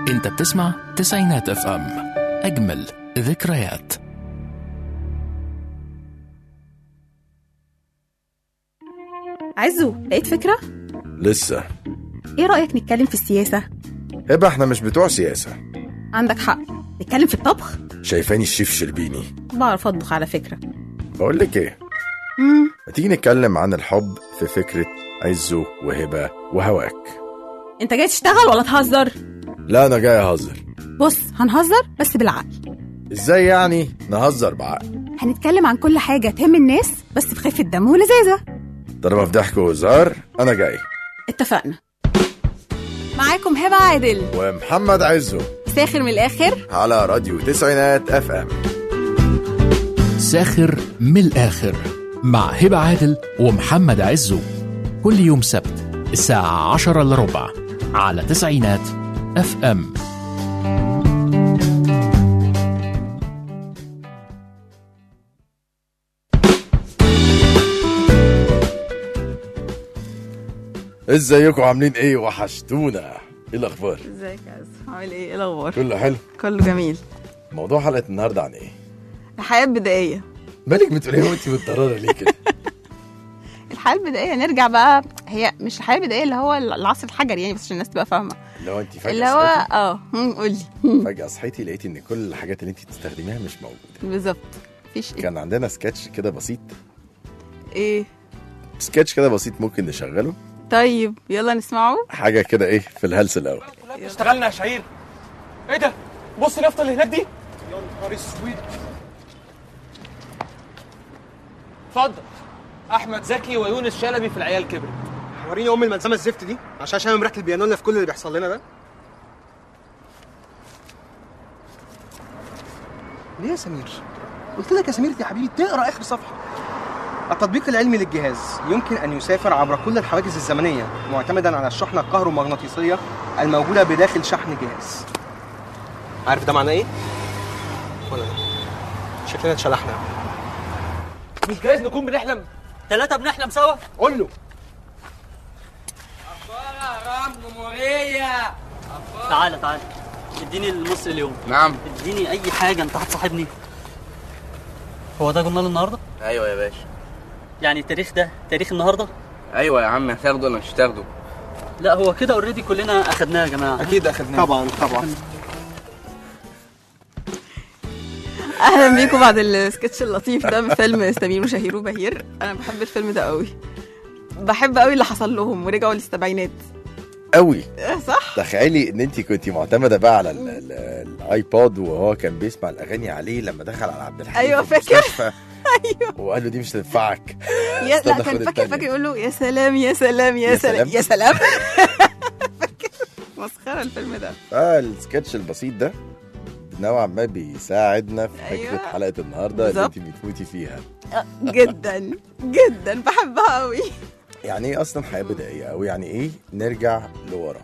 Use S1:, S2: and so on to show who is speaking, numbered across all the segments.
S1: انت بتسمع تسعينات اف ام اجمل ذكريات
S2: عزو لقيت فكرة؟
S3: لسه
S2: ايه رأيك نتكلم في السياسة؟
S3: هبه احنا مش بتوع سياسة
S2: عندك حق نتكلم في الطبخ؟
S3: شايفاني الشيف شربيني
S2: بعرف اطبخ على فكرة
S3: بقول لك ايه
S2: مم.
S3: ما تيجي نتكلم عن الحب في فكرة عزه وهبة وهواك
S2: انت جاي تشتغل ولا تهزر؟
S3: لا انا جاي اهزر
S2: بص هنهزر بس بالعقل
S3: ازاي يعني نهزر بعقل
S2: هنتكلم عن كل حاجة تهم الناس بس بخفة دم ولذاذة
S3: طالما في ضحك وهزار انا جاي
S2: اتفقنا معاكم هبة عادل
S3: ومحمد عزه
S2: ساخر من الآخر
S3: على راديو تسعينات اف ام
S1: ساخر من الآخر مع هبة عادل ومحمد عزو كل يوم سبت الساعة عشرة إلا ربع على تسعينات اف ام
S3: ازيكم عاملين ايه وحشتونا ايه الاخبار
S2: ازيك يا عزو عامل ايه ايه الأخبار؟
S3: كله حلو
S2: كله جميل
S3: موضوع حلقة النهاردة عن ايه
S2: الحياة البدائية
S3: مالك بتقولي إيه وانت متضررة ليه كده
S2: الحياة البدائية نرجع بقى هي مش الحياة البدائية اللي هو العصر الحجري يعني بس عشان الناس تبقى فاهمة
S3: لو انت فجأة
S2: اللي هو
S3: صحيتي-
S2: اه هم، قولي
S3: فجأة صحيتي لقيتي ان كل الحاجات اللي انت بتستخدميها مش موجودة
S2: بالظبط مفيش ايه
S3: كان عندنا سكتش كده بسيط
S2: ايه
S3: سكتش كده بسيط ممكن نشغله
S2: طيب يلا نسمعه
S3: حاجة كده ايه في الهلس الاول
S4: اشتغلنا يا شهير ايه ده بص اليافطه اللي هناك دي يا نهار اسود اتفضل احمد زكي ويونس شلبي في العيال كبرت
S5: وريني ام الملزمه الزفت دي عشان اشم ريحه البيانو اللي في كل اللي بيحصل لنا ده ليه يا سمير قلت لك يا سمير يا حبيبي تقرا اخر صفحه التطبيق العلمي للجهاز يمكن ان يسافر عبر كل الحواجز الزمنيه معتمدا على الشحنه الكهرومغناطيسيه الموجوده بداخل شحن الجهاز عارف ده معناه ايه ولا لا شكلنا اتشلحنا
S4: مش جايز نكون بنحلم
S6: ثلاثة بنحلم سوا
S5: قول له
S6: تعالى تعالى اديني المصري اليوم
S7: نعم
S6: اديني اي حاجة انت هتصاحبني هو ده جورنال النهاردة؟
S7: ايوه يا باشا
S6: يعني التاريخ ده تاريخ النهاردة؟
S7: ايوه يا عم هتاخده ولا مش هتاخده
S6: لا هو كده اوريدي كلنا اخدناه يا جماعة
S5: اكيد اخدناه طبعا طبعا
S2: اهلا بيكم بعد السكتش اللطيف ده من فيلم سمير وشهير وبهير انا بحب الفيلم ده قوي بحب قوي اللي حصل لهم ورجعوا للسبعينات
S3: قوي
S2: آه، صح
S3: تخيلي ان انت كنت معتمده بقى على ال- ال- الايبود وهو كان بيسمع الاغاني عليه لما دخل على عبد الحليم
S2: أيوة،
S3: في
S2: فاكر.
S3: المستشفى. وقال له دي مش هتنفعك
S2: يا
S3: استنى
S2: لا
S3: خد
S2: كان فاكر
S3: التانية.
S2: فاكر يقول له يا سلام يا سلام يا,
S3: يا
S2: سلام
S3: سلام.
S2: يا سلام فاكر مسخره الفيلم ده
S3: فالسكتش البسيط ده نوعا ما بيساعدنا في فكره
S2: أيوة.
S3: حلقه النهارده اللي
S2: بالظبط.
S3: انت بتفوتي فيها
S2: آه، جدا جدا بحبها قوي
S3: يعني ايه اصلا حياه بدائيه او يعني ايه نرجع لورا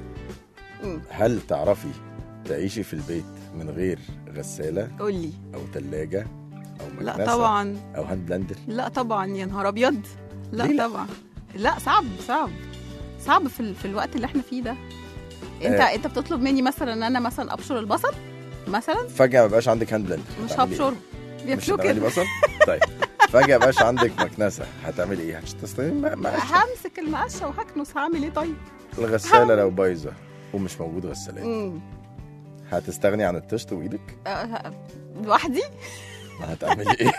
S2: مم.
S3: هل تعرفي تعيشي في البيت من غير غساله
S2: قول لي
S3: او ثلاجه او
S2: لا
S3: مكنسه
S2: طبعا
S3: او هاند بلندر
S2: لا طبعا يا نهار ابيض لا
S3: ليه لا؟
S2: طبعا لا صعب صعب صعب في, ال... في الوقت اللي احنا فيه ده انت
S3: آه.
S2: انت بتطلب مني مثلا ان انا مثلا ابشر البصل مثلا
S3: فجاه ما بقاش عندك هاند بلندر
S2: مش
S3: هتعملي إيه؟
S2: هبشره
S3: مش
S2: بيبشوا
S3: هتعملي
S2: كده
S3: بصل طيب فجاه بقاش عندك مكنسه هتعملي ايه هتستخدمي مقشه
S2: همسك المقشه وهكنس هعمل ايه طيب
S3: الغساله لو بايظه ومش موجود غسالات
S2: مم.
S3: هتستغني عن الطشت وايدك
S2: آه، لوحدي
S3: هتعملي ايه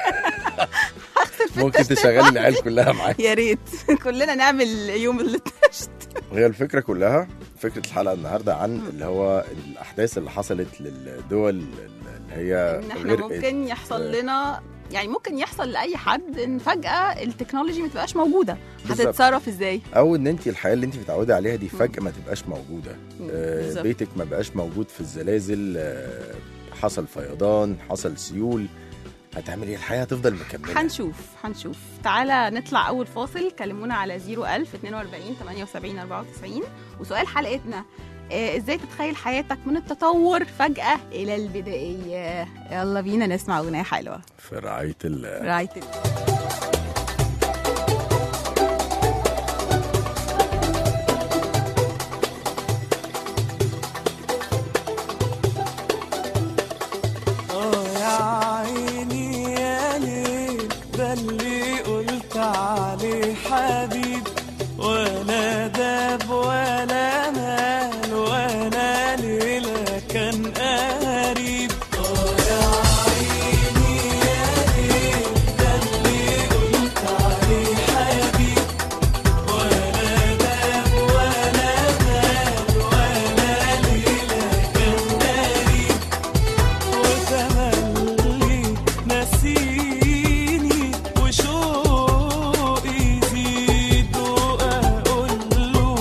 S2: هغسل في
S3: ممكن
S2: التشت
S3: تشغلي العيال كلها معاك
S2: يا ريت كلنا نعمل يوم التشت
S3: هي الفكره كلها فكره الحلقه النهارده عن اللي هو الاحداث اللي حصلت للدول اللي هي
S2: ان احنا
S3: غرقت
S2: ممكن يحصل لنا يعني ممكن يحصل لاي حد ان فجاه التكنولوجي ما تبقاش موجوده
S3: بالظبط.
S2: هتتصرف ازاي
S3: او ان انت الحياه اللي انت متعوده عليها دي فجاه ما تبقاش موجوده آه
S2: بالظبط.
S3: بيتك ما بقاش موجود في الزلازل آه حصل فيضان حصل سيول هتعملي ايه الحياه هتفضل مكمله
S2: هنشوف هنشوف تعالى نطلع اول فاصل كلمونا على 01000 42 78 94 وسؤال حلقتنا آه، ازاي تتخيل حياتك من التطور فجأة إلى البدائية يلا بينا نسمع أغنية حلوة
S3: في رعايه الله
S2: رايت
S8: ولا داب ولا مال ولا ليلة كان قريب يا عيني يا ليل ده اللي قلت عليه حبيب ولا داب ولا مال ولا ليلة كان قريب وتملي نسيني وشوقي يزيد وأقول له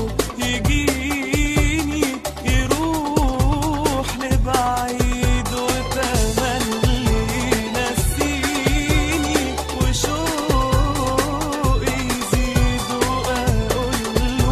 S8: يجيني يروح لبعيد وتملي نسيني وشوقي يزيد وأقول له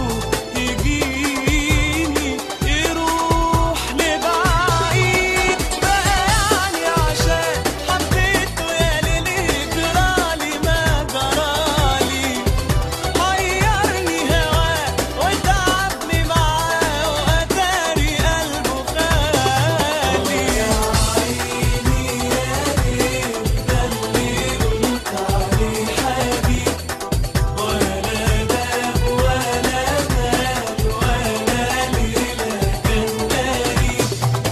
S8: يجيني يروح لبعيد بقى يعني عشان حبيته يا ليلي جرالي ما جرالي حيرني هواه وتعبني معاه وأتاري قلبه خالي يا عيني يا ليل ده اللي قلت عليه حبيب ولا داب ولا مال ولا ليلة كان قريب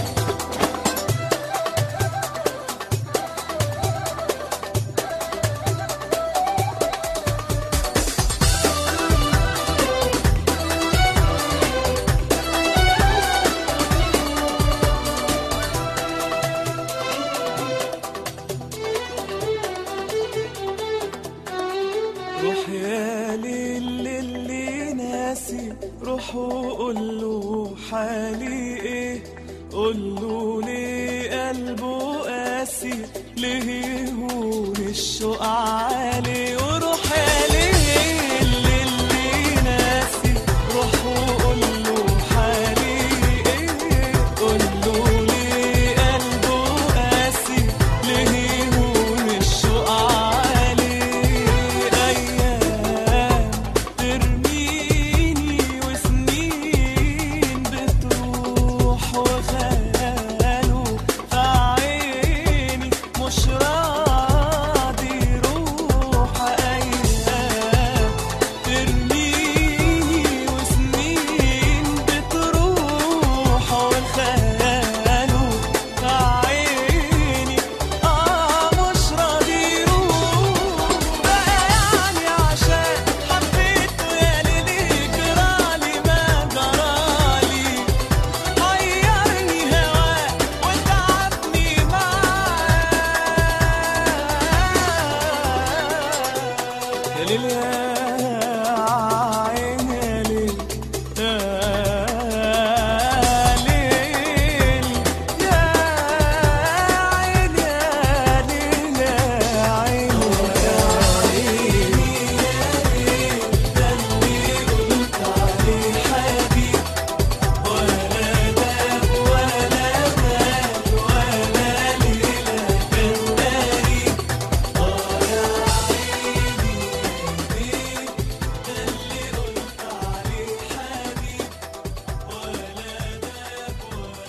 S8: روح يا ليل اللي ناسي روح وقول له حالي ايه قول له ليه قلبه قاسي ليه يهون الشوق عالي وروح يا ليل اللي ناسي روح وقول له حالي ايه قول له ليه قلبه قاسي ليه يهون الشوق عالي ايام ترميني وسنين بتروح وخياله في عيني مش راضي يروح ايام ترميني وسنين بتروح والخياله في عيني اه مش راضي يروح بقى يعني عشان حبيته يا ليلي جرالي ما جرالي حيرني هواه وتعبني معاه يا ليل يا عين يا ليل يا ليل يا عين يا ليل يا عين يا عيني يا ليل ده اللي قلت عليه حبيب ولا داب ولا مال ولا ليلة كان قريب اه يا عيني يا ليل ده اللي قلت عليه حبيب ولا داب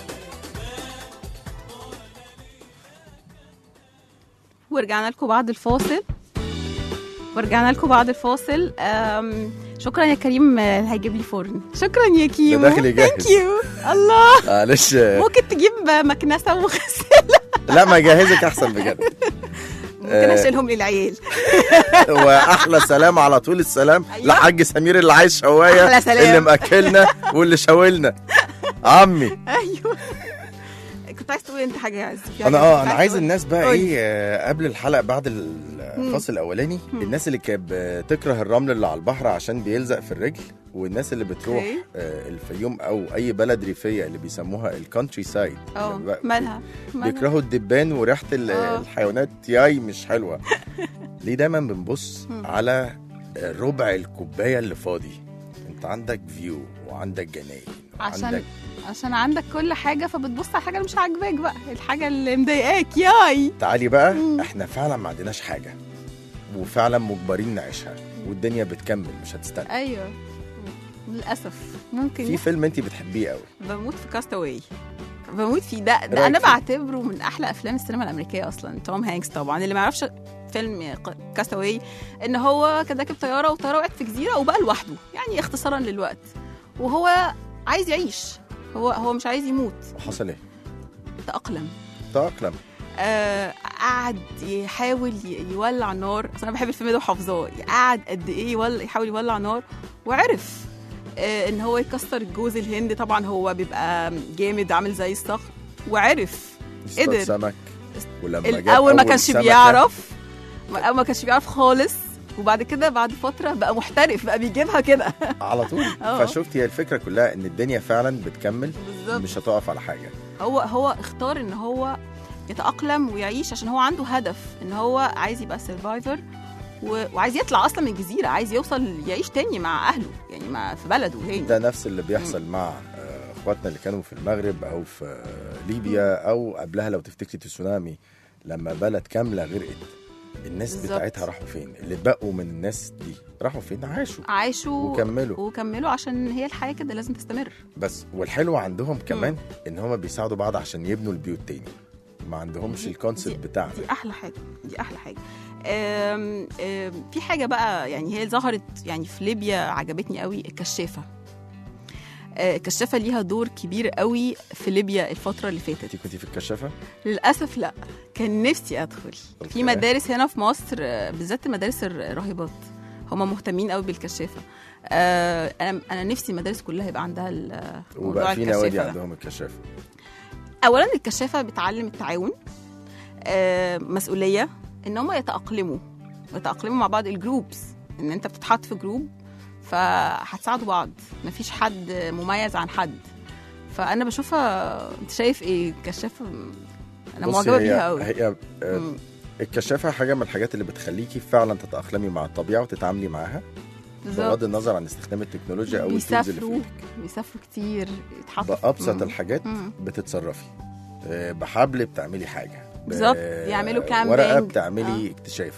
S2: ورجعنا لكم بعد الفاصل ورجعنا لكم بعد الفاصل أم شكرا يا كريم آه، هيجيب لي فرن شكرا يا كيمو
S3: داخل يجهز.
S2: ثانك يو الله
S3: معلش
S2: ممكن تجيب مكنسه وغسالة
S3: لا ما جهزك احسن بجد
S2: ممكن اشيلهم للعيال
S3: واحلى سلام على طول السلام
S2: أيوة.
S3: لحاج سمير اللي عايز شوايه
S2: أحلى سلام.
S3: اللي مأكلنا واللي شاولنا عمي
S2: ايوه كنت عايز تقول انت حاجه يا عز في
S3: انا
S2: حاجة
S3: اه
S2: كنت
S3: انا عايز
S2: تقول؟
S3: الناس بقى
S2: قولي.
S3: ايه آه، قبل الحلقه بعد الفصل الاولاني الناس اللي كانت بتكره الرمل اللي على البحر عشان بيلزق في الرجل والناس اللي بتروح
S2: أوكي.
S3: آه، الفيوم او اي بلد ريفيه اللي بيسموها الكونتري سايد
S2: اه مالها مالها؟
S3: بيكرهوا الدبان وريحه ال-
S2: آه.
S3: الحيوانات ياي مش حلوه ليه دايما بنبص على ربع الكوبايه اللي فاضي انت عندك فيو وعندك جناين
S2: عشان
S3: وعندك
S2: عشان عندك كل حاجه فبتبص على الحاجه اللي مش عاجباك بقى الحاجه اللي مضايقاك ياي
S3: تعالي بقى
S2: مم.
S3: احنا فعلا ما عندناش حاجه وفعلا مجبرين نعيشها والدنيا بتكمل مش هتستنى
S2: ايوه للاسف ممكن
S3: في فيلم انت بتحبيه قوي
S2: بموت في كاستاوي بموت فيه ده, ده
S3: رأيك
S2: انا
S3: فيه؟
S2: بعتبره من احلى افلام السينما الامريكيه اصلا توم هانكس طبعا اللي ما يعرفش فيلم كاستاوي ان هو كان راكب طياره والطياره وقعت في جزيره وبقى لوحده يعني اختصارا للوقت وهو عايز يعيش هو هو مش عايز يموت
S3: وحصل ايه؟
S2: تأقلم
S3: تأقلم
S2: آه قعد يحاول ي- يولع نار اصل انا بحب الفيلم ده وحافظاه قعد قد ايه يولع يحاول يولع نار وعرف آه ان هو يكسر الجوز الهند طبعا هو بيبقى جامد عامل زي الصخر وعرف
S3: يصطاد
S2: قدر.
S3: سمك ولما جاب
S2: الاول ما
S3: أول
S2: كانش
S3: سمكة،
S2: بيعرف الاول ما كانش بيعرف خالص وبعد كده بعد فتره بقى محترف بقى بيجيبها كده
S3: على طول
S2: آه.
S3: فشفت هي الفكره كلها ان الدنيا فعلا بتكمل
S2: بالظبط
S3: مش هتقف على حاجه
S2: هو هو اختار ان هو يتأقلم ويعيش عشان هو عنده هدف ان هو عايز يبقى سرفايفر وعايز يطلع اصلا من الجزيره عايز يوصل يعيش تاني مع اهله يعني مع في بلده تاني
S3: ده نفس اللي بيحصل مع آه، اخواتنا اللي كانوا في المغرب او في آه، ليبيا او قبلها لو تفتكري تسونامي لما بلد كامله غرقت الناس
S2: بالظبط.
S3: بتاعتها راحوا فين اللي اتبقوا من الناس دي راحوا فين عاشوا
S2: عاشوا
S3: وكملوا.
S2: وكملوا عشان هي الحياه كده لازم تستمر
S3: بس والحلو عندهم كمان ان هم بيساعدوا بعض عشان يبنوا البيوت تاني ما عندهمش
S2: دي-
S3: الكونسيبت
S2: دي-
S3: بتاعنا
S2: دي احلى حاجه دي احلى حاجه أم أم في حاجه بقى يعني هي ظهرت يعني في ليبيا عجبتني قوي الكشافه آه، الكشافه ليها دور كبير قوي في ليبيا الفتره اللي فاتت
S3: انت كنتي في الكشافه
S2: للاسف لا كان نفسي ادخل
S3: أوكي.
S2: في مدارس هنا في مصر آه، بالذات مدارس الراهبات هم مهتمين قوي بالكشافه آه، انا انا نفسي المدارس كلها يبقى عندها ال- موضوع
S3: وبقى في نوادي
S2: الكشافه ده.
S3: عندهم الكشافه
S2: اولا الكشافه بتعلم التعاون آه، مسؤوليه ان هم يتاقلموا يتاقلموا مع بعض الجروبس ان انت بتتحط في جروب فهتساعدوا بعض مفيش حد مميز عن حد فانا بشوفها انت شايف ايه كشافه انا
S3: بصي،
S2: معجبه
S3: هي-
S2: بيها قوي
S3: هي آه،
S2: مم.
S3: الكشافه حاجه من الحاجات اللي بتخليكي فعلا تتاقلمي مع الطبيعه وتتعاملي معاها بغض
S2: بالظبط
S3: النظر عن استخدام التكنولوجيا او التولز اللي في
S2: بيسافروا
S3: ايدك
S2: بيسافروا كتير يتحطوا في-
S3: بابسط
S2: مم.
S3: الحاجات
S2: مم.
S3: بتتصرفي آه، بحبل بتعملي حاجه ب-
S2: بالظبط، يعملوا camping.
S3: ورقه بتعملي اكتشاف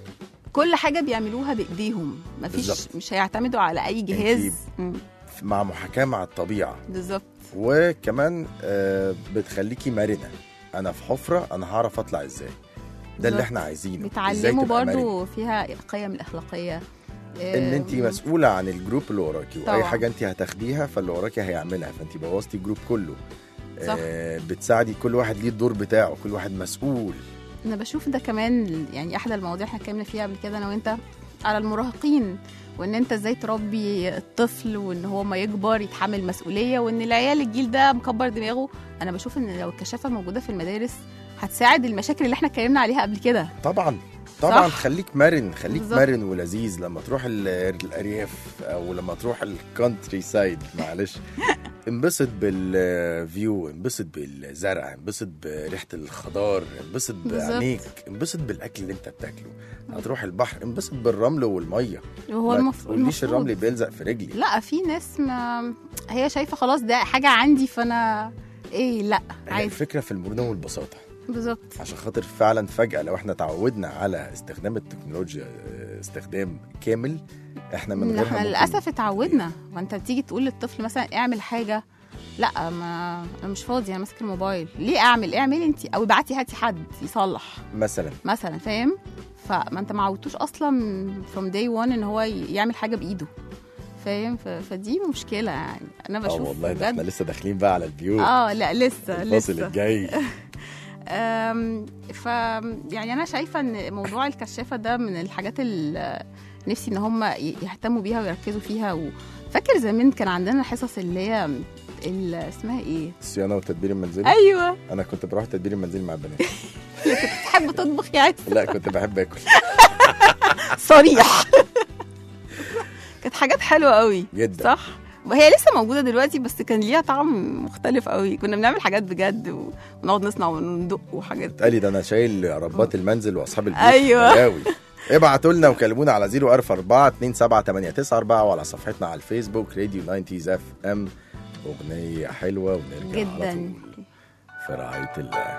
S2: كل حاجه بيعملوها بايديهم مفيش
S3: بالظبط.
S2: مش هيعتمدوا على اي جهاز مم.
S3: مع محاكاه مع الطبيعه
S2: بالظبط
S3: وكمان آه، بتخليكي مرنه انا في حفره انا هعرف اطلع ازاي ده اللي
S2: بالظبط.
S3: احنا عايزينه إزاي
S2: بيتعلموا
S3: تبقى مرنة.
S2: برضو فيها القيم الاخلاقيه
S3: ان انت
S2: آم،
S3: مسؤوله عن الجروب اللي وراكي واي
S2: طبعاً.
S3: حاجه انت هتاخديها فاللي وراكي هيعملها فانت بوظتي الجروب كله
S2: صح.
S3: آه بتساعدي كل واحد ليه الدور بتاعه كل واحد مسؤول
S2: انا بشوف ده كمان يعني احدى المواضيع احنا اتكلمنا فيها قبل كده انا وانت على المراهقين وان انت ازاي تربي الطفل وان هو ما يكبر يتحمل مسؤوليه وان العيال الجيل ده مكبر دماغه انا بشوف ان لو الكشافه موجوده في المدارس هتساعد المشاكل اللي احنا اتكلمنا عليها قبل كده
S3: طبعا طبعا
S2: صح.
S3: خليك مرن خليك
S2: بالظبط.
S3: مرن ولذيذ لما تروح ال- الارياف او لما تروح الكونتري سايد معلش انبسط بالفيو انبسط بالزرع انبسط بريحه الخضار انبسط
S2: بالظبط.
S3: بعينيك انبسط بالاكل اللي انت بتاكله هتروح البحر انبسط بالرمل والميه
S2: وهو
S3: ما
S2: المفروض
S3: تقوليش
S2: المفروض.
S3: الرمل بيلزق في رجلي
S2: لا في ناس ما هي شايفه خلاص ده حاجه عندي فانا ايه لا
S3: هي
S2: عادي
S3: الفكره في المرونه والبساطه
S2: بالظبط
S3: عشان خاطر فعلا فجاه لو احنا تعودنا على استخدام التكنولوجيا اه، استخدام كامل احنا من غيرها
S2: احنا
S3: ممكن-
S2: للاسف اتعودنا وانت بتيجي تقول للطفل مثلا اعمل حاجه لا ما انا مش فاضي انا ماسك الموبايل ليه اعمل اعملي انت او ابعتي هاتي حد يصلح
S3: مثلا
S2: مثلا فاهم فما انت ما عودتوش اصلا from day one ان هو ي- يعمل حاجه بايده فاهم ف... فدي مشكله يعني انا
S3: اه
S2: بشوف
S3: والله ده احنا
S2: بجد
S3: لسه داخلين بقى على البيوت
S2: اه لا لسه
S3: الفاصل
S2: لسه
S3: الجاي
S2: أم، ف يعني انا شايفه ان موضوع الكشافه ده من الحاجات اللي نفسي ان هم يهتموا بيها ويركزوا فيها وفاكر زمان كان عندنا الحصص اللي هي ال- اسمها ايه
S3: الصيانه والتدبير المنزلي
S2: ايوه
S3: انا كنت بروح التدبير المنزلي مع البنات
S2: تحب تطبخ يعني
S3: لا كنت بحب اكل
S2: صريح كانت حاجات حلوه قوي
S3: جدا
S2: صح وهي لسه موجوده دلوقتي بس كان ليها طعم مختلف قوي كنا بنعمل حاجات بجد و- ونقعد نصنع وندق وحاجات
S3: قال لي ده انا شايل ربات المنزل واصحاب البيوت
S2: أيوة.
S3: بلاوي. ابعتوا لنا وكلمونا على 044 27894 وعلى صفحتنا على الفيسبوك راديو 90 اف ام اغنيه حلوه ونرجع على
S2: جدا
S3: طول في رعايه الله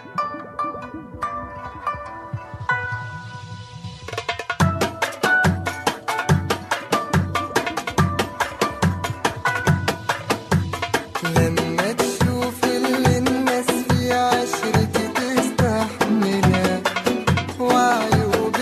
S8: لما تشوف اللي الناس في عشرتي تستحملها وعيوب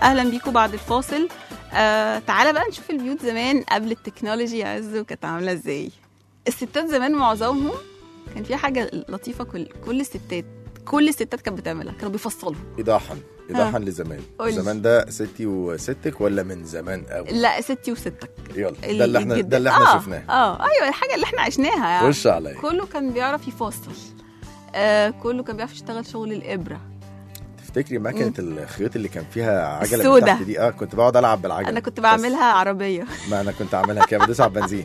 S2: اهلا بيكم بعد الفاصل آه تعالى بقى نشوف البيوت زمان قبل التكنولوجي يا عز وكانت عامله ازاي الستات زمان معظمهم كان في حاجه لطيفه كل كل الستات كل الستات كانت بتعملها كانوا بيفصلوا
S3: ايضاحا ايضاحا لزمان
S2: قولي.
S3: زمان ده ستي وستك ولا من زمان قوي
S2: لا ستي وستك
S3: يلا ده اللي احنا
S2: الجد-
S3: ده اللي احنا
S2: آه
S3: شفناه
S2: اه ايوه الحاجه اللي احنا عشناها يعني
S3: خش عليا
S2: كله كان بيعرف يفصل آه كله كان بيعرف يشتغل شغل الابره
S3: تفتكري مكنه الخيوط اللي كان فيها عجله من
S2: السودة.
S3: تحت دي اه كنت بقعد العب بالعجله
S2: انا كنت
S3: بس
S2: بعملها عربيه
S3: ما انا كنت عاملها كده بدوس على البنزين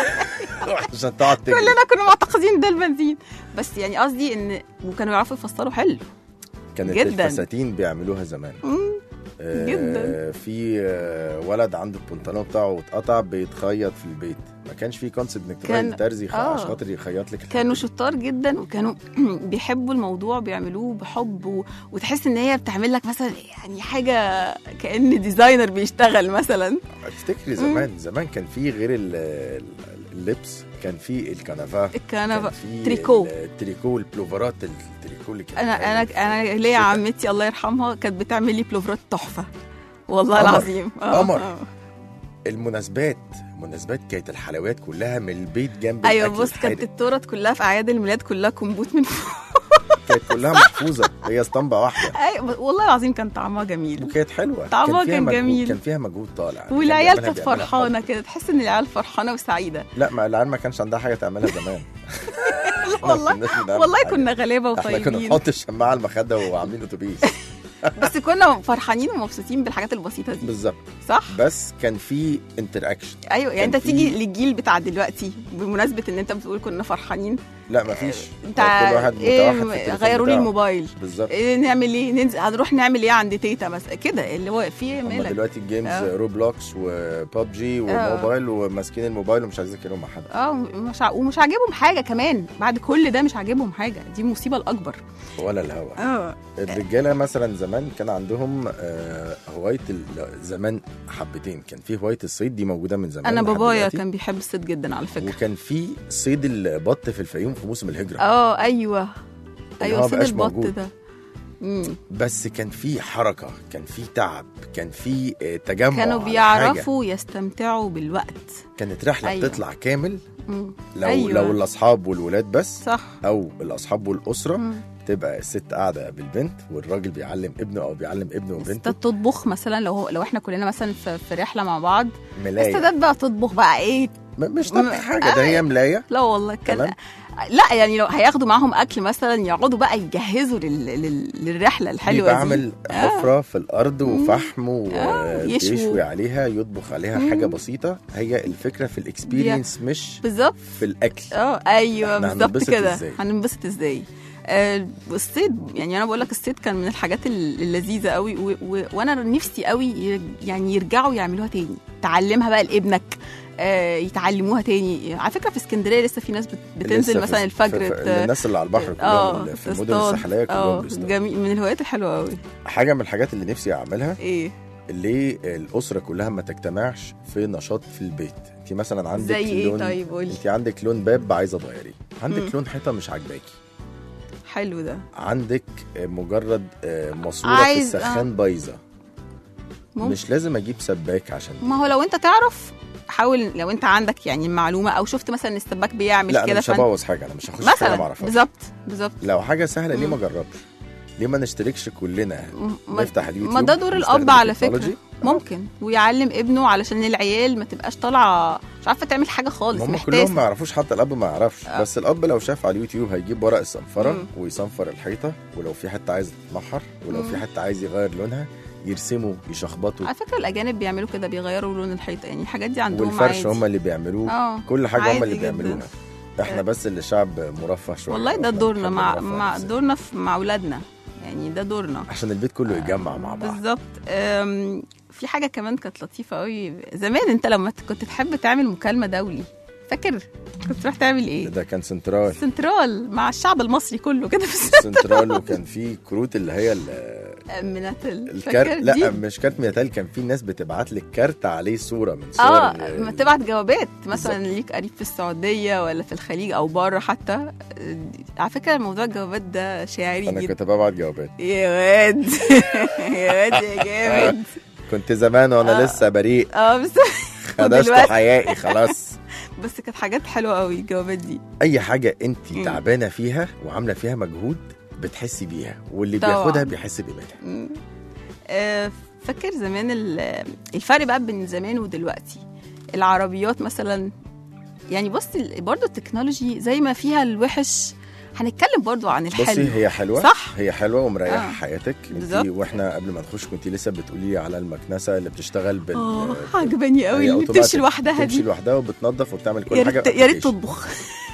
S3: عشان تقعد تجري
S2: كلنا كنا معتقدين ده البنزين بس يعني قصدي ان وكانوا يعرفوا يفصلوا حلو
S3: كانت
S2: جداً.
S3: الفساتين بيعملوها زمان
S2: مم.
S3: آه،
S2: جداً.
S3: في آه، ولد عنده البنطلون بتاعه اتقطع بيتخيط في البيت ما كانش في كونسيبت انك تروحي
S2: كان-
S3: للترزي خ-
S2: آه.
S3: عشان خاطر يخيط لك
S2: كانوا شطار جدا وكانوا بيحبوا الموضوع بيعملوه بحب و... وتحس ان هي بتعمل لك مثلا يعني حاجه كان ديزاينر بيشتغل مثلا
S3: تفتكري زمان زمان كان في غير ال- ال- اللبس كان في الكنفاه
S2: الكنفة
S3: كان في
S2: تريكو.
S3: التريكو البلوفرات التريكو اللي كانت
S2: انا انا انا ليا
S3: الشتاء.
S2: عمتي الله يرحمها كانت بتعمل لي بلوفرات تحفه والله
S3: قمر.
S2: العظيم آه،
S3: قمر.
S2: آه.
S3: المناسبات المناسبات كانت الحلويات كلها من البيت جنب
S2: ايوه
S3: الأكل
S2: بص كانت
S3: الحادق.
S2: التورت كلها في اعياد الميلاد كلها كومبوت من فوق
S3: كانت كلها محفوظه هي اسطمبه واحده
S2: أيوة والله العظيم كان طعمها جميل
S3: وكانت حلوه
S2: طعمها
S3: فيها
S2: كان
S3: مجهود-
S2: جميل.
S3: كان فيها مجهود طالع كان
S2: والعيال
S3: بيعملها-
S2: كانت
S3: بيعملها
S2: فرحانه كده تحس ان العيال فرحانه وسعيده
S3: حب. لا ما العيال ما كانش عندها حاجه تعملها زمان إحنا ما
S2: والله
S3: كناش بنعمل
S2: والله
S3: حاجة.
S2: كنا غلابه
S3: احنا كنا
S2: وطيبين
S3: بنحط الشماعه على المخده وعاملين اتوبيس
S2: بس كنا فرحانين ومبسوطين بالحاجات البسيطه دي
S3: بالظبط
S2: صح
S3: بس كان في انتر اكشن
S2: ايوه يعني
S3: كان
S2: انت
S3: في-
S2: تيجي للجيل بتاع دلوقتي بمناسبه ان انت بتقول كنا فرحانين
S3: لا ما فيش
S2: انت
S3: كل واحد
S2: ايه
S3: متوحد في التليفون
S2: غيروا لي
S3: بتاعه.
S2: الموبايل
S3: بالظبط
S2: إيه نعمل ايه ننزل هنروح نعمل ايه عند تيتا مثلا كده اللي هو في ايه
S3: هم
S2: مالك
S3: دلوقتي الجيمز
S2: آه.
S3: روبلوكس وبابجي وموبايل وماسكين الموبايل ومش عايزين يتكلموا مع حد
S2: اه ومش ع... ومش عاجبهم حاجه كمان بعد كل ده مش عاجبهم حاجه دي المصيبه الاكبر
S3: ولا الهوا
S2: اه
S3: الرجاله مثلا زمان كان عندهم آه، هوايه ال- زمان حبتين كان في هوايه الصيد دي موجوده من زمان
S2: انا
S3: لحد
S2: بابايا
S3: دلوقتي.
S2: كان بيحب الصيد جدا على فكره
S3: وكان في صيد البط في الفيوم في موسم الهجره
S2: اه ايوه ايوه
S3: هو
S2: صيد
S3: مبقاش
S2: البط
S3: موجود.
S2: ده مم.
S3: بس كان في حركه كان في تعب كان في آه، تجمع
S2: كانوا
S3: على حاجة.
S2: بيعرفوا يستمتعوا بالوقت
S3: كانت رحله
S2: أيوة.
S3: أيوة. بتطلع كامل
S2: مم.
S3: لو
S2: أيوة.
S3: أيوة. لو الاصحاب والولاد بس
S2: صح
S3: او الاصحاب والاسره
S2: مم.
S3: تبقى الست قاعده بالبنت والراجل بيعلم ابنه او بيعلم ابنه وبنته
S2: الستات تطبخ مثلا لو هو لو احنا كلنا مثلا في, في رحله مع بعض
S3: ملايه
S2: الستات بقى تطبخ بقى ايه
S3: م- مش
S2: م-
S3: طبخ حاجه ده هي ملايه
S2: لا والله كان
S3: تمام.
S2: لا يعني لو هياخدوا معاهم اكل مثلا يقعدوا بقى يجهزوا لل... لل... للرحله الحلوه
S3: بيبقى
S2: دي
S3: عامل حفره في الارض وفحم
S2: آه، يشوي.
S3: ويشوي عليها يطبخ عليها
S2: مم.
S3: حاجه بسيطه هي الفكره في الاكسبيرينس مش
S2: بالظبط
S3: في الاكل
S2: اه ايوه
S3: إحنا
S2: بالظبط
S3: هننبسط
S2: كده
S3: إزاي؟
S2: هننبسط ازاي آه الصيد يعني انا بقول لك الصيد كان من الحاجات ال- اللذيذه قوي و... و... وانا نفسي قوي ي- يعني يرجعوا يعملوها تاني تعلمها بقى لابنك آه يتعلموها تاني على فكره في اسكندريه لسه في ناس بت... بتنزل
S3: لسه
S2: مثلا
S3: في-
S2: الفجر
S3: في-
S2: ت-
S3: في الناس اللي على البحر
S2: اه
S3: كلهم اللي في المدن
S2: تصطاد.
S3: الساحليه كلهم
S2: اه
S3: بيصطادوا
S2: جميل من الهوايات الحلوه قوي
S3: حاجه من الحاجات اللي نفسي اعملها
S2: ايه
S3: ليه الاسره كلها ما تجتمعش في نشاط في البيت انت مثلا عندك
S2: زي ايه
S3: لون
S2: طيب قولي
S3: انت عندك لون باب عايزه تغيريه
S2: مم.
S3: عندك لون حيطه مش عاجباكي
S2: حلو ده
S3: عندك مجرد آه، ماسوره
S2: عايز-
S3: في السخان بايظه
S2: ممكن.
S3: مش لازم اجيب سباك عشان
S2: ما هو لو انت تعرف حاول لو انت عندك يعني معلومه او شفت مثلا ان السباك بيعمل
S3: لا انا
S2: كده
S3: مش
S2: فانت-
S3: هبوظ حاجه انا مش هخش في حاجه ما
S2: مثلا
S3: اعرفهاش
S2: بالظبط بالظبط
S3: لو حاجه سهله ليه ما
S2: مم.
S3: اجربش ليه ما نشتركش كلنا
S2: ما-
S3: نفتح اليوتيوب
S2: ما ده دور
S3: نستخدم
S2: الاب على
S3: التكنولوجي.
S2: فكره ممكن ويعلم ابنه علشان العيال ما تبقاش طالعه مش عارفه تعمل حاجه خالص
S3: هم كلهم ما
S2: محتاسه
S3: يعرفوش حتى الاب ما يعرفش
S2: آه.
S3: بس الاب لو شاف على اليوتيوب هيجيب ورق الصنفره
S2: مم.
S3: ويصنفر الحيطه ولو في حته عايز تتمحر ولو
S2: مم.
S3: في حته عايز يغير لونها يرسموا يشخبطوا
S2: على فكره الاجانب بيعملوا كده بيغيروا لون الحيطه يعني الحاجات دي عندهم
S3: والفرش
S2: عادي
S3: هم اللي بيعملوه
S2: اه
S3: كل حاجه هم
S2: عادي
S3: اللي
S2: جدا.
S3: بيعملوها احنا بس اللي شعب مرفه شويه
S2: والله ده
S3: وإحنا
S2: دورنا
S3: بنحب
S2: مع
S3: نرفه
S2: مع
S3: نفسنا.
S2: دورنا في- مع اولادنا يعني ده دورنا
S3: عشان البيت كله يتجمع مع بعض
S2: بالظبط أم، في حاجه كمان كانت لطيفه قوي زمان انت لما ت- كنت تحب تعمل مكالمه دولي فاكر كنت تروح تعمل ايه
S3: ده كان سنترال
S2: سنترال مع الشعب المصري كله كده في الس-
S3: سنترال وكان في كروت اللي هي ال-
S2: منات ال-
S3: الكارت
S2: فاكر
S3: لا
S2: دي؟
S3: مش كارت ميتال كان في ناس بتبعت لك كارت عليه صوره من صور
S2: اه
S3: ال-
S2: ما تبعت جوابات مثلا ليك قريب في السعوديه ولا في الخليج او بره حتى آه، على فكره موضوع الجوابات ده شاعري
S3: انا
S2: جدا
S3: كنت ببعت جوابات
S2: يا واد يا واد يا جامد
S3: كنت زمان وانا
S2: آه.
S3: لسه بريء
S2: اه بس
S3: خدشت
S2: ودلوقتي-
S3: حيائي خلاص
S2: بس كانت حاجات حلوه قوي الجوابات دي
S3: اي حاجه انت
S2: مم.
S3: تعبانه فيها وعامله فيها مجهود بتحسي بيها واللي
S2: طبعاً.
S3: بياخدها بيحس بقيمتها
S2: مم. آه، فاكر زمان ال- الفرق بقى بين زمان ودلوقتي العربيات مثلا يعني بص ال- برضو التكنولوجي زي ما فيها الوحش هنتكلم برضو عن الحلو
S3: بصي هي حلوه
S2: صح
S3: هي حلوه ومريحه
S2: آه.
S3: حياتك انت
S2: بالظبط.
S3: واحنا قبل ما نخش كنت لسه بتقولي على المكنسه اللي بتشتغل بال
S2: اه عجباني قوي
S3: هي
S2: اللي
S3: أوتوماتيك.
S2: بتمشي لوحدها
S3: تمشي
S2: دي
S3: لوحدها وبتنظف وبتعمل كل
S2: يا
S3: حاجه
S2: ريت يا ريت
S3: application.
S2: تطبخ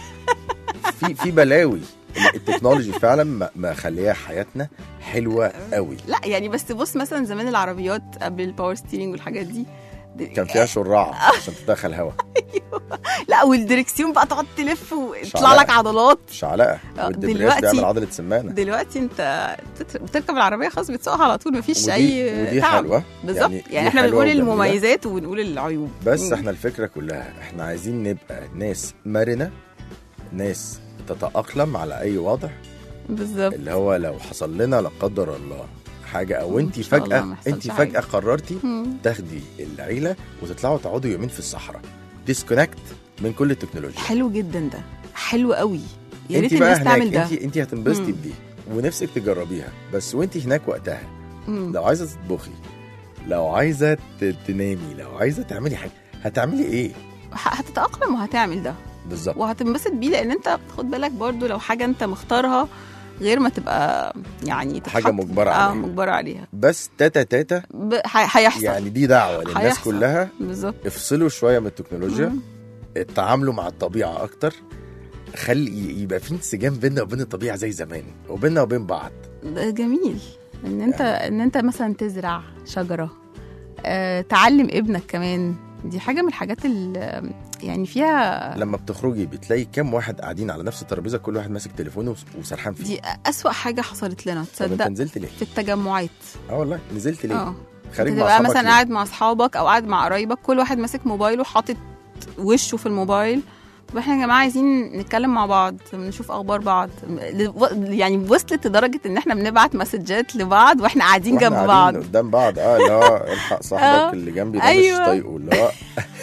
S3: في في بلاوي التكنولوجي فعلا ما- ما خليها حياتنا حلوه قوي
S2: لا يعني بس بص مثلا زمان العربيات قبل الباور ستيرنج والحاجات دي دي-
S3: كان فيها شراع عشان تدخل هوا
S2: لا والدركسيون بقى تقعد تلف ويطلع
S3: شعلقة.
S2: لك عضلات
S3: شعلقه
S2: آه،
S3: والدبرياج
S2: دلوقتي-
S3: بيعمل عضله سمانه
S2: دلوقتي انت بتت- بتركب العربيه خلاص بتسوقها على طول مفيش
S3: ودي
S2: اي
S3: ودي
S2: تعب
S3: حلوه
S2: بالظبط يعني,
S3: دي
S2: يعني احنا
S3: حلوة
S2: بنقول
S3: وجميلة.
S2: المميزات وبنقول العيوب
S3: بس
S2: مم.
S3: احنا الفكره كلها احنا عايزين نبقى ناس مرنه ناس تتاقلم على اي وضع
S2: بالظبط
S3: اللي هو لو حصل لنا لا قدر الله حاجه او
S2: إن
S3: انت
S2: شاء الله
S3: فجاه
S2: ما يحصلش
S3: انت
S2: حاجة.
S3: فجاه قررتي
S2: مم.
S3: تاخدي العيله وتطلعوا تقعدوا يومين في الصحراء ديسكونكت من كل التكنولوجيا
S2: حلو جدا ده حلو قوي يا
S3: انت
S2: ريت
S3: بقى
S2: الناس تعمل
S3: هناك
S2: ده
S3: انت انت هتنبسطي
S2: مم.
S3: بدي ونفسك تجربيها بس وانت هناك وقتها
S2: مم.
S3: لو عايزه تطبخي لو عايزه ت- تنامي لو عايزه تعملي حاجه هتعملي ايه
S2: ه- هتتاقلم وهتعمل ده
S3: بالظبط
S2: وهتنبسط بيه لان انت خد بالك برضو لو حاجه انت مختارها غير ما تبقى يعني
S3: حاجة
S2: تتحط-
S3: مجبرة
S2: اه
S3: عليها.
S2: مجبره عليها
S3: بس تاتا تاتا
S2: ب- ه- هيحصل
S3: يعني دي دعوه للناس
S2: هيحصل.
S3: كلها
S2: بالظبط
S3: افصلوا شويه من التكنولوجيا
S2: مم.
S3: التعاملوا مع الطبيعه اكتر خلي يبقى في انسجام بيننا وبين الطبيعه زي زمان وبيننا وبين بعض
S2: ده جميل ان انت ان انت مثلا تزرع شجره آه، تعلم ابنك كمان دي حاجه من الحاجات اللي يعني فيها
S3: لما بتخرجي بتلاقي كام واحد قاعدين على نفس الترابيزه كل واحد ماسك تليفونه وس- وسرحان فيه
S2: دي اسوا حاجه حصلت لنا
S3: طب انت
S2: تصدق
S3: نزلت ليه؟
S2: في التجمعات
S3: اه والله نزلت ليه؟
S2: اه
S3: خارج
S2: انت
S3: مع
S2: تبقى
S3: اصحابك
S2: مثلا
S3: ليه؟
S2: قاعد مع اصحابك او قاعد مع قرايبك كل واحد ماسك موبايله حاطط وشه في الموبايل طب احنا يا جماعه عايزين نتكلم مع بعض نشوف اخبار بعض ل- يعني وصلت لدرجه ان احنا بنبعت مسجات لبعض واحنا قاعدين
S3: واحنا
S2: جنب
S3: قاعدين
S2: بعض
S3: قدام بعض اه اللي هو الحق صاحبك
S2: آه.
S3: اللي جنبي ده
S2: أيوة.
S3: مش طايقه اللي هو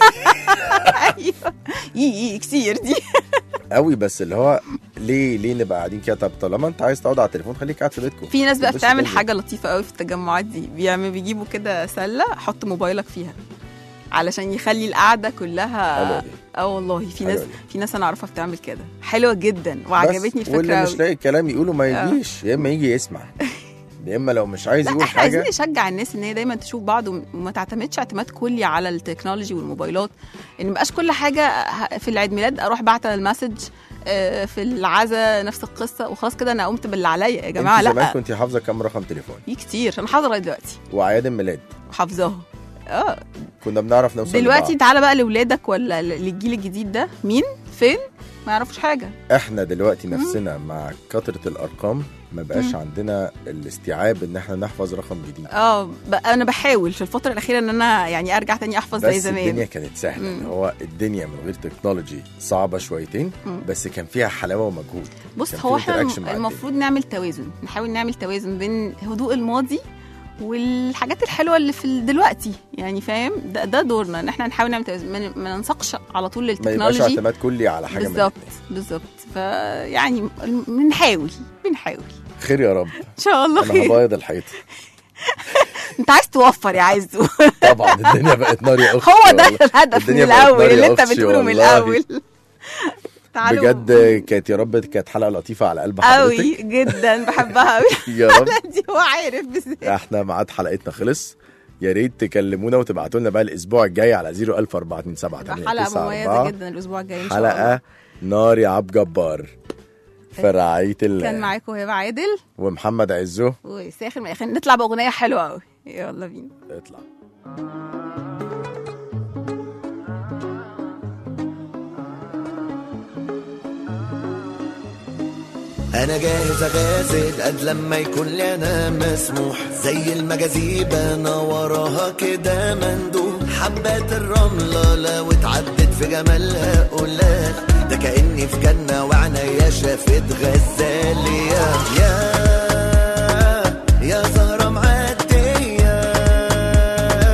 S2: ايوه يي يي كتير دي
S3: قوي بس اللي هو ليه ليه نبقى قاعدين كده طب طالما انت عايز تقعد على التليفون خليك قاعد في بيتكم
S2: في ناس بقى
S3: بس
S2: بتعمل
S3: تنزل.
S2: حاجه لطيفه قوي في التجمعات دي بيعمل بيجيبوا كده سله حط موبايلك فيها علشان يخلي القعده كلها
S3: حلوة دي.
S2: اه والله في
S3: حلوة
S2: ناس
S3: دي.
S2: في ناس انا اعرفها بتعمل كده حلوه جدا
S3: بس
S2: وعجبتني الفكره
S3: واللي مش
S2: قوي
S3: لاقي كلام يقوله ما
S2: آه.
S3: يجيش يا اما يجي يسمع يا اما لو مش عايز
S2: لا
S3: يقول
S2: احنا عايزين
S3: حاجه
S2: نشجع الناس ان هي دايما تشوف بعض وم- وما تعتمدش اعتماد كلي على التكنولوجي والموبايلات ان مبقاش كل حاجه ه- في العيد ميلاد اروح بعت المسج آه، في العزا نفس القصه وخلاص كده انا قمت باللي عليا يا جماعه
S3: انت زمان
S2: لا
S3: كنت حافظه كام رقم تليفون
S2: في كتير انا حاضره لغايه دلوقتي
S3: واعياد الميلاد
S2: وحافظاها اه
S3: كنا بنعرف نوصل
S2: دلوقتي
S3: لبعض.
S2: تعالى بقى لاولادك ولا ل- للجيل الجديد ده مين فين ما يعرفوش حاجه
S3: احنا دلوقتي نفسنا مع كثره الارقام ما بقاش عندنا الاستيعاب ان احنا نحفظ رقم جديد
S2: اه بقى انا بحاول في الفتره الاخيره ان انا يعني ارجع تاني احفظ زي
S3: بس
S2: زمان
S3: الدنيا كانت سهله
S2: مم.
S3: اللي هو الدنيا من غير تكنولوجي صعبه شويتين
S2: مم.
S3: بس كان فيها حلاوه ومجهود
S2: بص
S3: كان
S2: هو
S3: في
S2: احنا
S3: interaction مع
S2: المفروض نعمل توازن نحاول نعمل توازن بين هدوء الماضي والحاجات الحلوه اللي في ال- دلوقتي يعني فاهم ده, ده دورنا ان احنا نحاول نعمل توازن ما ن- ما ننسقش على طول
S3: ما يبقاش
S2: للتكنولوجي
S3: اعتماد كلي على حاجه من
S2: بالظبط
S3: الاتنين.
S2: بالظبط فيعني الم- بنحاول بنحاول
S3: خير يا رب
S2: ان شاء الله
S3: انا
S2: خير
S3: هبيض الحيط
S2: انت عايز توفر يا عايزه
S3: طبعا الدنيا بقت نار يا اختي
S2: هو ده
S3: والله.
S2: الهدف من
S3: الدنيا بقت
S2: الاول
S3: نار يا
S2: اللي انت
S3: أختي
S2: بتقوله من
S3: والله.
S2: الاول تعالوا
S3: بجد كانت يا رب كانت حلقه لطيفه على قلب
S2: قوي
S3: حضرتك
S2: جدا بحبها قوي
S3: يا رب
S2: دي هو عارف بالذات
S3: احنا ميعاد حلقتنا خلص يا ريت تكلمونا وتبعتوا لنا بقى الاسبوع الجاي على 00427
S2: حلقه مميزه جدا الاسبوع الجاي ان شاء الله
S3: حلقه نار يا عبد جبار في رعايه الله
S2: كان معاكم هبه عادل
S3: ومحمد عزو
S2: وساخر ما يخلينا نطلع باغنيه حلوه قوي يلا بينا
S3: اطلع
S8: انا جاهز اغازل قد لما يكون لي انا مسموح زي المجاذيب انا وراها كده مندوب حبات الرملة لو اتعدت في جمالها قلال ده كأني في جنة وعنايا شافت غزالية يا يا زهرة معدية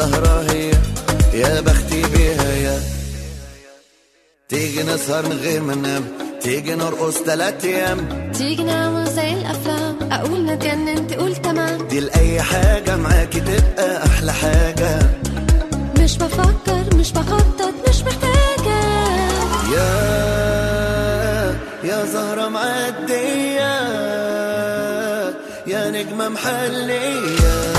S8: سهرة هي يا بختي بيها يا تيجي نسهر من غير ما ننام تيجي نرقص تلات ايام
S9: تيجي نعمل زي الافلام اقول نتجنن تقول تمام
S8: دي لأي حاجة معاكي تبقى أحلى حاجة
S9: مش بفكر مش بخطط مش محتاجة
S8: يا يا زهرة معدية يا نجمة محلية